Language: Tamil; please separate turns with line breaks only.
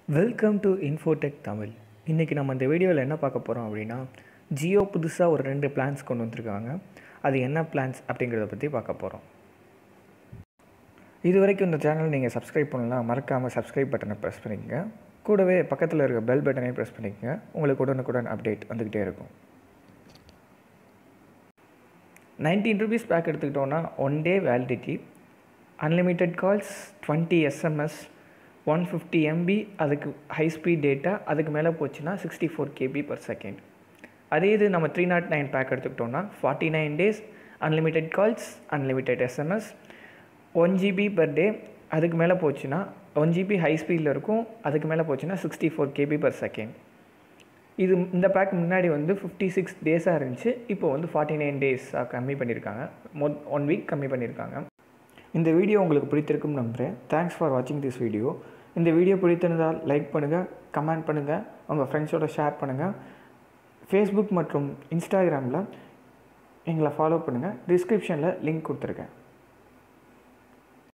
வெல்கம் டு இன்ஃபோடெக் தமிழ் இன்றைக்கி நம்ம இந்த வீடியோவில் என்ன பார்க்க போகிறோம் அப்படின்னா ஜியோ புதுசாக ஒரு ரெண்டு பிளான்ஸ் கொண்டு வந்திருக்காங்க அது என்ன பிளான்ஸ் அப்படிங்கிறத பற்றி பார்க்க போகிறோம் இது வரைக்கும் இந்த சேனல் நீங்கள் சப்ஸ்கிரைப் பண்ணலாம் மறக்காமல் சப்ஸ்கிரைப் பட்டனை ப்ரெஸ் பண்ணிக்கங்க கூடவே பக்கத்தில் இருக்க பெல் பட்டனை ப்ரெஸ் பண்ணிக்கங்க உங்களுக்கு உடனுக்குடன் அப்டேட் வந்துக்கிட்டே இருக்கும் நைன்டீன் ருபீஸ் பேக் எடுத்துக்கிட்டோன்னா one day validity unlimited calls twenty SMS one fifty MB அதுக்கு ஹை ஸ்பீட் டேட்டா அதுக்கு மேலே போச்சுன்னா sixty four KB per second அதே இது நம்ம த்ரீ நாட் நைன் பேக் எடுத்துக்கிட்டோம்னா forty nine days unlimited calls unlimited SMS one GB per day அதுக்கு மேலே போச்சுன்னா ஒன் ஜிபி ஹை ஸ்பீடில் இருக்கும் அதுக்கு மேலே போச்சுன்னா sixty four KB per second இது இந்த பேக் முன்னாடி வந்து ஃபிஃப்டி சிக்ஸ் டேஸாக இருந்துச்சு இப்போ வந்து ஃபார்ட்டி நைன் டேஸாக கம்மி பண்ணியிருக்காங்க மொ ஒன் வீக் கம்மி பண்ணியிருக்காங்க இந்த வீடியோ உங்களுக்கு பிடித்திருக்கும் நம்புகிறேன் தேங்க்ஸ் ஃபார் வாட்சிங் திஸ் வீடியோ இந்த வீடியோ பிடித்திருந்தால் லைக் பண்ணுங்கள் கமெண்ட் பண்ணுங்கள் உங்கள் ஃப்ரெண்ட்ஸோட ஷேர் பண்ணுங்கள் ஃபேஸ்புக் மற்றும் இன்ஸ்டாகிராமில் எங்களை ஃபாலோ பண்ணுங்கள் டிஸ்கிரிப்ஷனில் லிங்க் கொடுத்துருக்கேன்